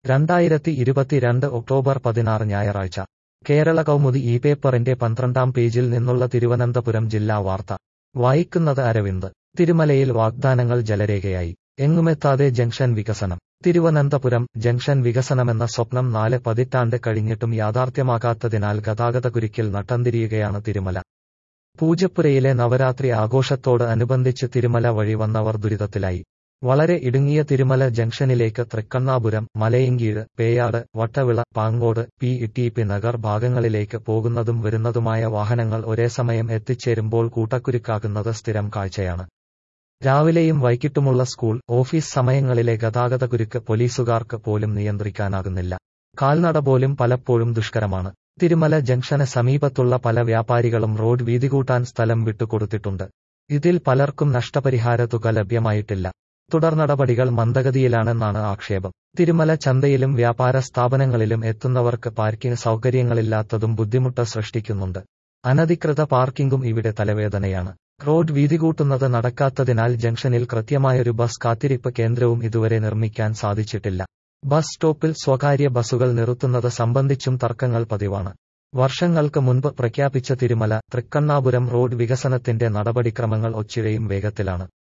രണ്ടായിരത്തി ഇരുപത്തിരണ്ട് ഒക്ടോബർ പതിനാറ് ഞായറാഴ്ച കേരള കൗമുദി ഈ പേപ്പറിന്റെ പന്ത്രണ്ടാം പേജിൽ നിന്നുള്ള തിരുവനന്തപുരം ജില്ലാ വാർത്ത വായിക്കുന്നത് അരവിന്ദ് തിരുമലയിൽ വാഗ്ദാനങ്ങൾ ജലരേഖയായി എങ്ങുമെത്താതെ ജംഗ്ഷൻ വികസനം തിരുവനന്തപുരം ജംഗ്ഷൻ വികസനമെന്ന സ്വപ്നം നാല് പതിറ്റാണ്ട് കഴിഞ്ഞിട്ടും യാഥാർത്ഥ്യമാകാത്തതിനാൽ ഗതാഗതക്കുരുക്കിൽ നട്ടംതിരിയുകയാണ് തിരുമല പൂജപ്പുരയിലെ നവരാത്രി ആഘോഷത്തോട് അനുബന്ധിച്ച് തിരുമല വഴി വന്നവർ ദുരിതത്തിലായി വളരെ ഇടുങ്ങിയ തിരുമല ജംഗ്ഷനിലേക്ക് Thrikkannapuram Malayinkeezh Peyad Vattavila Pangode P T P Nagar ഭാഗങ്ങളിലേക്ക് പോകുന്നതും വരുന്നതുമായ വാഹനങ്ങൾ ഒരേ സമയം എത്തിച്ചേരുമ്പോൾ കൂട്ടക്കുരുക്കാകുന്നത് സ്ഥിരം കാഴ്ചയാണ് രാവിലെയും വൈകിട്ടുമുള്ള സ്കൂൾ ഓഫീസ് സമയങ്ങളിലെ ഗതാഗതക്കുരുക്ക് പോലീസുകാർക്ക് പോലും നിയന്ത്രിക്കാനാകുന്നില്ല കാൽനട പോലും പലപ്പോഴും ദുഷ്കരമാണ് തിരുമല ജംഗ്ഷന് സമീപത്തുള്ള പല വ്യാപാരികളും റോഡ് വീതി കൂട്ടാൻ സ്ഥലം വിട്ടുകൊടുത്തിട്ടുണ്ട് ഇതിൽ പലർക്കും നഷ്ടപരിഹാര തുക ലഭ്യമായിട്ടില്ല തുടർ നടപടികൾ മന്ദഗതിയിലാണെന്നാണ് ആക്ഷേപം തിരുമല ചന്തയിലും വ്യാപാര സ്ഥാപനങ്ങളിലും എത്തുന്നവർക്ക് പാർക്കിംഗ് സൗകര്യങ്ങളില്ലാത്തതും ബുദ്ധിമുട്ട് സൃഷ്ടിക്കുന്നുണ്ട് അനധികൃത പാർക്കിംഗും ഇവിടെ തലവേദനയാണ് റോഡ് വീതി കൂട്ടുന്നത് നടക്കാത്തതിനാൽ ജംഗ്ഷനിൽ കൃത്യമായൊരു ബസ് കാത്തിരിപ്പ് കേന്ദ്രവും ഇതുവരെ നിർമ്മിക്കാൻ സാധിച്ചിട്ടില്ല ബസ് സ്റ്റോപ്പിൽ സ്വകാര്യ ബസുകൾ നിർത്തുന്നത് സംബന്ധിച്ചും തർക്കങ്ങൾ പതിവാണ് വർഷങ്ങൾക്ക് മുൻപ് പ്രഖ്യാപിച്ച തിരുമല തൃക്കണ്ണാപുരം റോഡ് വികസനത്തിന്റെ നടപടിക്രമങ്ങൾ ഒച്ചിഴയും വേഗത്തിലാണ്